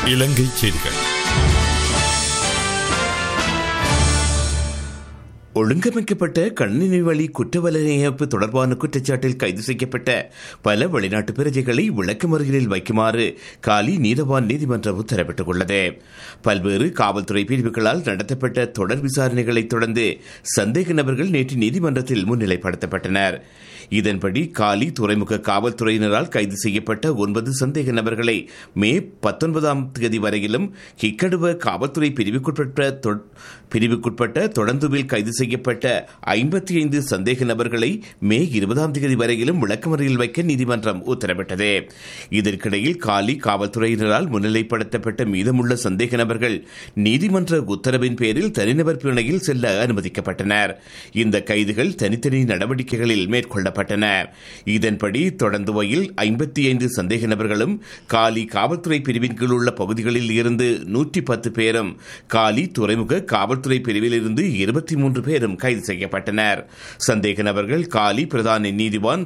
இலங்கை செய்திகள் ஒழுங்கமைக்கப்பட்ட கணினி வழி குற்றவலனையப்பு தொடர்பான குற்றச்சாட்டில் கைது செய்யப்பட்ட பல வெளிநாட்டு பிரஜைகளை விளக்கமறியலில் வைக்குமாறு காலி நீதவான் நீதிமன்றம் உத்தரவிட்டுள்ளது பல்வேறு காவல்துறை பிரிவுகளால் நடத்தப்பட்ட தொடர் விசாரணைகளைத் தொடர்ந்து சந்தேக நபர்கள் நேற்று நீதிமன்றத்தில் முன்னிலைப்படுத்தப்பட்டனர் இதன்படி காலி துறைமுக காவல்துறையினரால் கைது செய்யப்பட்ட ஒன்பது சந்தேக நபர்களை மே பத்தொன்பதாம் தேதி வரையிலும் கிக்கடுவ காவல்துறை பிரிவுக்குட்பட்ட தொ- பிரிவுக்குட்பட்ட தொடர்ந்துவில் கைது செய்யப்பட்ட ஐம்பத்தி ஐந்து சந்தேக நபர்களை மே இருபதாம் தேதி வரையிலும் விளக்கமறியல் வைக்க நீதிமன்றம் உத்தரவிட்டது இதற்கிடையில் காலி காவல்துறையினரால் முன்னிலைப்படுத்தப்பட்ட மீதமுள்ள சந்தேக நபர்கள் நீதிமன்ற உத்தரவின் பேரில் தனிநபர் பிணையில் செல்ல அனுமதிக்கப்பட்டனர் இந்த கைதுகள் தனித்தனி நடவடிக்கைகளில் மேற்கொள்ளப்பட்டன இதன்படி தொடர்ந்துவையில் ஐம்பத்தி ஐந்து சந்தேக நபர்களும் காலி காவல்துறை பிரிவின் கீழ் உள்ள பகுதிகளில் இருந்து நூற்றி பத்து பேரும் காலி துறைமுக காவல்துறை பிரிவில் இருந்து இருபத்தி மூன்று பேரும் கைது செய்யப்பட்டனர் சந்தேக நபர்கள் காலி பிரதான நீதிவான்